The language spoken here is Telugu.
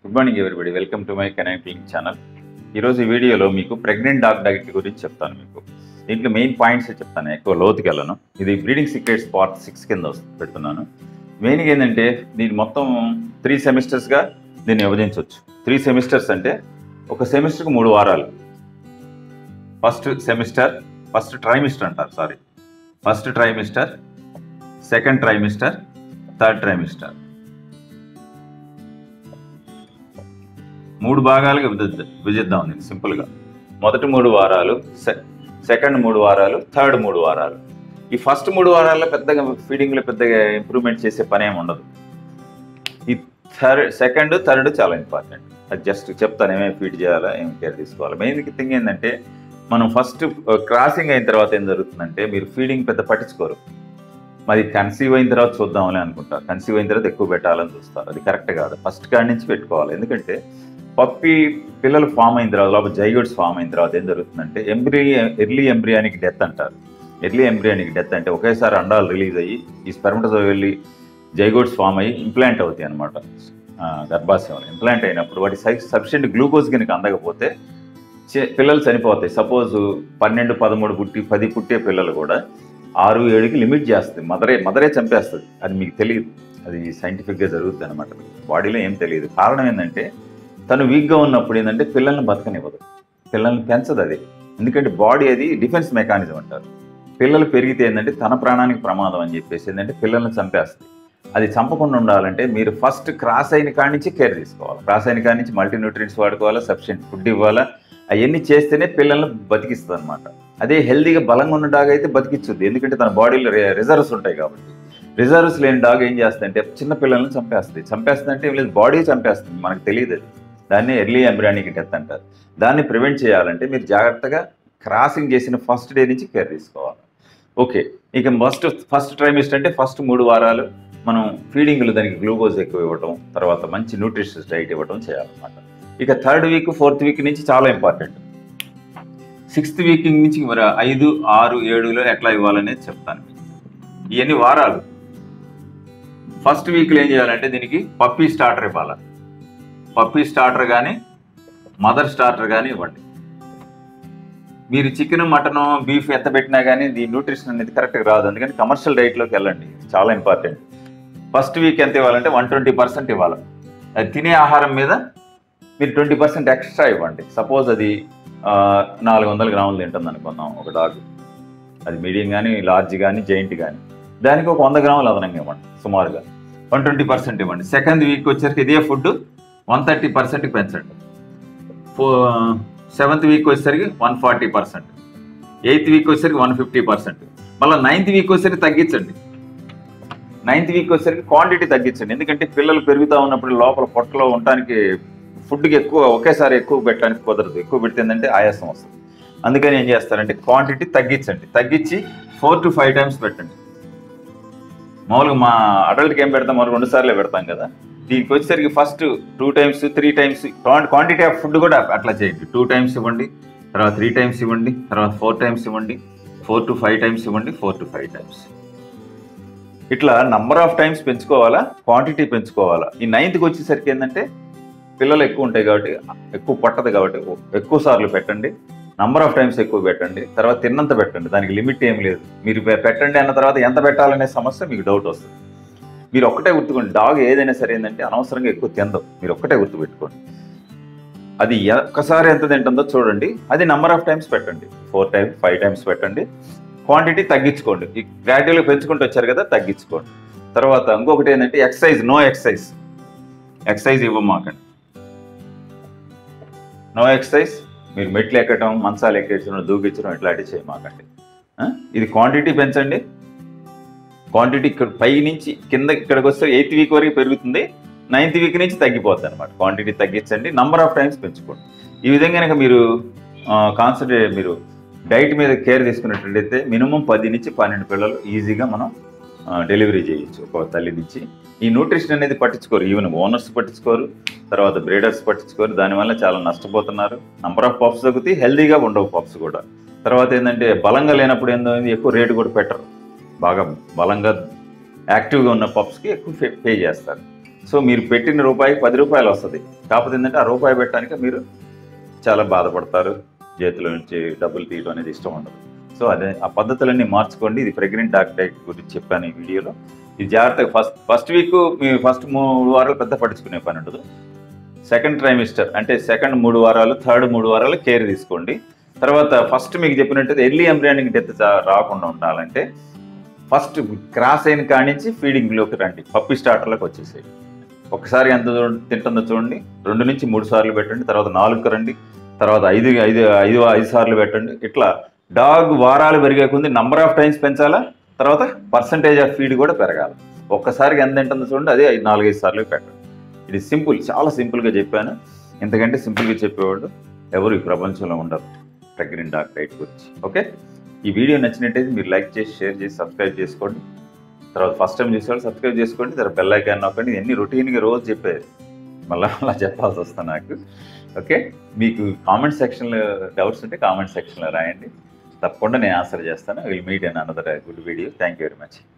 Good morning everybody welcome to my connect link channel ఈరోజు ఈ వీడియోలో మీకు ప్రెగ్నెంట్ డాగ్ డైట్ గురించి చెప్తాను మీకు దీంట్లో మెయిన్ పాయింట్స్ చెప్తాను ఎక్కువ లోతుకి వెళ్ళను ఇది బ్రీడింగ్ సీక్రెట్స్ పార్ట్ సిక్స్ కింద వస్తు- పెడుతున్నాను మెయిన్గా ఏంటంటే దీన్ని మొత్తం త్రీ సెమిస్టర్స్గా దీన్ని విభజించవచ్చు త్రీ సెమిస్టర్స్ అంటే ఒక సెమిస్టర్కి మూడు వారాలు ఫస్ట్ సెమిస్టర్ ఫస్ట్ ట్రైమిస్టర్ అంటారు sorry first trimester second trimester third trimester మూడు భాగాలుగా విభజిద్దాం విభజిద్దాం దీన్ని సింపుల్గా మొదటి మూడు వారాలు సె- సెకండ్ మూడు వారాలు థర్డ్ మూడు వారాలు ఈ ఫస్ట్ మూడు వారాల్లో పెద్దగా ఫీడింగ్లో పెద్దగా ఇంప్రూవ్మెంట్ చేసే పని ఏమి ఉండదు ఈ థర్డ్ సెకండ్ థర్డ్ చాలా ఇంపార్టెంట్ అది జస్ట్ చెప్తాను ఏమేమి ఫీడ్ చేయాలా ఏం కేర్ తీసుకోవాలి మెయిన్ థింగ్ ఏంటంటే మనం ఫస్ట్ క్రాసింగ్ అయిన తర్వాత ఏం జరుగుతుందంటే మీరు ఫీడింగ్ పెద్ద పట్టించుకోరు మరి కన్సీవ్ అయిన తర్వాత చూద్దామని అనుకుంటారు కన్సీవ్ అయిన తర్వాత ఎక్కువ పెట్టాలని చూస్తారు అది కరెక్ట్ కాదు ఫస్ట్ కాడి నుంచి పెట్టుకోవాలి ఎందుకంటే పప్పి పిల్లలు ఫామ్ అయిన తర్వాత లోపల జైగోడ్స్ ఫామ్ అయిన తర్వాత ఏం జరుగుతుందంటే ఎంబ్రీ ఎర్లీ ఎంబ్రియానిక్ డెత్ అంటారు ఎర్లీ ఎంబ్రియానిక్ డెత్ అంటే ఒకేసారి అండాలు రిలీజ్ అయ్యి ఈ స్పెర్మటోజోయిడ్ వెళ్ళి జైగోడ్స్ ఫామ్ అయ్యి ఇంప్లాంట్ అవుతాయి అనమాట గర్భాశయంలో ఇంప్లాంట్ అయినప్పుడు వాటి సఫిషియెంట్ గ్లూకోజ్ కనుక అందకపోతే చే- పిల్లలు చనిపోతాయి సపోజ్ పన్నెండు పదమూడు పుట్టి పది పుట్టే పిల్లలు కూడా ఆరు ఏడుకి లిమిట్ చేస్తుంది మదరే మదరే చంపేస్తుంది అది మీకు తెలియదు అది సైంటిఫిక్గా జరుగుతుంది అనమాట బాడీలో ఏం తెలియదు కారణం ఏంటంటే తను వీక్గా ఉన్నప్పుడు ఏంటంటే పిల్లల్ని బతకనివ్వదు పిల్లల్ని పెంచదు అది ఎందుకంటే బాడీ అది డిఫెన్స్ మెకానిజం అంటారు పిల్లలు పెరిగితే ఏంటంటే తన ప్రాణానికి ప్రమాదం అని చెప్పేసి ఏంటంటే పిల్లల్ని చంపేస్తుంది అది చంపకుండా ఉండాలంటే మీరు ఫస్ట్ క్రాస్ అయిన కాడి నుంచి కేర్ తీసుకోవాలి క్రాస్ అయిన కాడి నుంచి మల్టీ న్యూట్రియంట్స్ వాడుకోవాలా సఫిషియెంట్ ఫుడ్ ఇవ్వాలా అవన్నీ చేస్తేనే పిల్లల్ని బతికిస్తుంది అనమాట అదే హెల్దీగా బలంగా ఉన్న డాగ్ అయితే బతికించుద్ది ఎందుకంటే తన బాడీలో రిజర్వ్స్ ఉంటాయి కాబట్టి రిజర్వ్స్ లేని డాగ్ ఏం చేస్తుందంటే చిన్న పిల్లల్ని చంపేస్తుంది చంపేస్తుంది అంటే ఏం లేదు బాడీ చంపేస్తుంది మనకు తెలియదు అది దాన్ని ఎర్లీ ఎంబ్రానిక్ డెత్ అంటారు దాన్ని ప్రివెంట్ చేయాలంటే మీరు జాగ్రత్తగా క్రాసింగ్ చేసిన ఫస్ట్ డే నుంచి కేర్ తీసుకోవాలి ఓకే ఇక ఫస్ట్ ఫస్ట్ ట్రైమిస్టర్ అంటే ఫస్ట్ మూడు వారాలు మనం ఫీడింగ్లు దానికి గ్లూకోజ్ ఎక్కువ ఇవ్వటం తర్వాత మంచి న్యూట్రిషన్స్ డైట్ ఇవ్వటం చేయాలన్నమాట ఇక థర్డ్ వీక్ ఫోర్త్ వీక్ నుంచి చాలా ఇంపార్టెంట్ సిక్స్త్ వీక్ నుంచి మరి ఐదు ఆరు ఏడులో ఎట్లా ఇవ్వాలనేది చెప్తాను మీకు. ఇవన్నీ వారాలు ఫస్ట్ వీక్లో ఏం చేయాలంటే దీనికి పప్పీ స్టార్టర్ ఇవ్వాలి పప్పీ స్టార్టర్ కానీ మదర్ స్టార్టర్ కానీ ఇవ్వండి మీరు చికెన్ మటన్ బీఫ్ ఎంత పెట్టినా కానీ ఈ న్యూట్రిషన్ అనేది కరెక్ట్గా రాదు అందుకని కమర్షియల్ డైట్లోకి వెళ్ళండి ఇది చాలా ఇంపార్టెంట్ ఫస్ట్ వీక్ ఎంత ఇవ్వాలంటే వన్ ట్వంటీ పర్సెంట్ ఇవ్వాలి అది తినే ఆహారం మీద మీరు ట్వంటీ పర్సెంట్ ఎక్స్ట్రా ఇవ్వండి సపోజ్ అది నాలుగు వందల గ్రాములు తింటుంది అనుకుందాం ఒక డాగ్ అది మీడియం కానీ లార్జ్ కానీ జైంట్ కానీ దానికి ఒక వంద గ్రాములు అదనంగా ఇవ్వండి సుమారుగా వన్ ట్వంటీ పర్సెంట్ ఇవ్వండి సెకండ్ వీక్ వచ్చేసరికి ఇదే ఫుడ్ వన్ థర్టీ పర్సెంట్కి పెంచండి ఫో సెవెంత్ వీక్ వచ్చేసరికి one forty percent eighth week వచ్చేసరికి వన్ ఫిఫ్టీ పర్సెంట్ మళ్ళీ నైన్త్ వీక్ వచ్చేసరికి తగ్గించండి నైన్త్ వీక్ వచ్చేసరికి క్వాంటిటీ తగ్గించండి ఎందుకంటే పిల్లలు పెరుగుతూ ఉన్నప్పుడు లోపల పొట్టలో ఉండటానికి ఫుడ్కి ఎక్కువ ఒకేసారి ఎక్కువ పెట్టడానికి కుదరదు ఎక్కువ పెడితే ఏంటంటే ఆయాసం వస్తుంది అందుకని ఏం చేస్తారంటే క్వాంటిటీ తగ్గించండి తగ్గించి ఫోర్ టు ఫైవ్ టైమ్స్ పెట్టండి మామూలుగా మా అడల్ట్కి ఏం పెడతాం మనం రెండు సార్లే పెడతాం కదా దీనికి వచ్చేసరికి first two times three times quantity of food కూడా అట్లా చేయండి టూ టైమ్స్ ఇవ్వండి తర్వాత త్రీ టైమ్స్ ఇవ్వండి తర్వాత ఫోర్ టైమ్స్ ఇవ్వండి ఫోర్ టు ఫైవ్ టైమ్స్ ఇవ్వండి ఫోర్ టు ఫైవ్ టైమ్స్ ఇట్లా నంబర్ ఆఫ్ టైమ్స్ పెంచుకోవాలా క్వాంటిటీ పెంచుకోవాలా ఈ నైన్త్కి వచ్చేసరికి ఏంటంటే పిల్లలు ఎక్కువ ఉంటాయి కాబట్టి ఎక్కువ పట్టదు కాబట్టి ఎక్కువ సార్లు పెట్టండి నంబర్ ఆఫ్ టైమ్స్ ఎక్కువ పెట్టండి తర్వాత తిన్నంత పెట్టండి దానికి లిమిట్ ఏం లేదు మీరు పె- పెట్టండి అన్న తర్వాత ఎంత పెట్టాలనే సమస్య మీకు డౌట్ వస్తుంది మీరు ఒక్కటే గుర్తుకోండి డాగ్ ఏదైనా సరే ఏంటంటే అనవసరంగా ఎక్కువ తిందవు మీరు ఒక్కటే గుర్తుపెట్టుకోండి అది ఎ- ఒక్కసారి ఎంత తింటుందో చూడండి అది నంబర్ ఆఫ్ టైమ్స్ పెట్టండి ఫోర్ టైమ్స్ ఫైవ్ టైమ్స్ పెట్టండి క్వాంటిటీ తగ్గించుకోండి ఈ గ్రాడ్యువల్గా పెంచుకుంటూ వచ్చారు కదా తగ్గించుకోండి తర్వాత ఇంకొకటి ఏంటంటే ఎక్సర్సైజ్ నో ఎక్సర్సైజ్ ఎక్సర్సైజ్ ఇవ్వమాకండి నో ఎక్సర్సైజ్ మీరు మెట్లు ఎక్కడం మంచాలు ఎక్కించడం దూకించడం ఇట్లాంటివి చేయమాకండి ఆ? ఇది క్వాంటిటీ పెంచండి క్వాంటిటీ ఇక్కడ పై నుంచి కింద ఇక్కడికి వస్తే ఎయిత్ వీక్ వరకు పెరుగుతుంది నైన్త్ వీక్ నుంచి తగ్గిపోతుంది అనమాట క్వాంటిటీ తగ్గించండి నంబర్ ఆఫ్ టైమ్స్ పెంచుకోండి ఈ విధంగా కనుక మీరు కాన్సన్ట్రేట్ మీరు డైట్ మీద కేర్ తీసుకున్నట్లయితే మినిమం పది నుంచి పన్నెండు పిల్లలు ఈజీగా మనం డెలివరీ చేయొచ్చు ఒక తల్లి నుంచి ఈ న్యూట్రిషన్ అనేది పట్టించుకోరు ఈవెన్ ఓనర్స్ పట్టించుకోరు తర్వాత బ్రీడర్స్ పట్టించుకోరు దానివల్ల చాలా నష్టపోతున్నారు నంబర్ ఆఫ్ పప్స్ తగ్గుతాయి హెల్దీగా ఉండవు పప్స్ కూడా తర్వాత ఏంటంటే బలంగా లేనప్పుడు ఏందో ఎక్కువ రేటు కూడా పెట్టరు బాగా బలంగా యాక్టివ్గా ఉన్న పప్స్కి ఎక్కువ పే చేస్తారు సో మీరు పెట్టిన రూపాయికి పది రూపాయలు వస్తుంది కాకపోతే ఏంటంటే ఆ రూపాయి పెట్టడానికి మీరు చాలా బాధపడతారు చేతిలో నుంచి డబ్బులు తీయడం అనేది ఇష్టం ఉండదు సో అదే ఆ పద్ధతులన్నీ మార్చుకోండి ఇది ప్రెగ్నెంట్ డాక్టర్ గురించి చెప్పాను ఈ వీడియోలో ఇది జాగ్రత్తగా ఫస్ట్ ఫస్ట్ వీక్ మీ ఫస్ట్ మూడు వారాలు పెద్ద పట్టించుకునే పని ఉండదు సెకండ్ ట్రైమిస్టర్ అంటే సెకండ్ మూడు వారాలు థర్డ్ మూడు వారాలు కేర్ తీసుకోండి తర్వాత ఫస్ట్ మీకు చెప్పినట్టు ఎర్లీ ఎంబ్రియానిక్ డెత్ రాకుండా ఉండాలంటే ఫస్ట్ క్రాస్ అయిన కాడి నుంచి ఫీడింగ్లోకి రండి పప్పి స్టార్టర్లోకి వచ్చేసేయండి ఒకసారి ఎంత చూ- తింటుందో చూడండి రెండు నుంచి మూడు సార్లు పెట్టండి తర్వాత నాలుగు రండి తర్వాత ఐదు ఐదు ఐదు ఐదు సార్లు పెట్టండి ఇట్లా డాగ్ వారాలు పెరిగే కొంది నంబర్ ఆఫ్ టైమ్స్ పెంచాలా తర్వాత పర్సంటేజ్ ఆఫ్ ఫీడ్ కూడా పెరగాలి ఒక్కసారికి ఎంత తింటుందో చూడండి అదే ఐదు నాలుగైదు సార్లు పెట్టండి ఇది సింపుల్ చాలా సింపుల్గా చెప్పాను ఎందుకంటే సింపుల్గా చెప్పేవాళ్ళు ఎవరు ఈ ప్రపంచంలో ఉండరు ప్రెగ్నెంట్ డాగ్ డైట్ గురించి ఓకే ఈ వీడియో నచ్చినట్టయితే మీరు లైక్ చేసి షేర్ చేసి సబ్స్క్రైబ్ చేసుకోండి తర్వాత ఫస్ట్ టైం చూసేవాళ్ళు సబ్స్క్రైబ్ చేసుకోండి తర్వాత బెల్ ఐకాన్ నొక్కండి ఇవన్నీ రొటీన్గా రోజు చెప్పేది మళ్ళీ అలా చెప్పాల్సి వస్తుంది నాకు ఓకే మీకు కామెంట్ సెక్షన్లో డౌట్స్ ఉంటే కామెంట్ సెక్షన్లో రాయండి తప్పకుండా నేను ఆన్సర్ చేస్తాను will meet and another good video thank you very much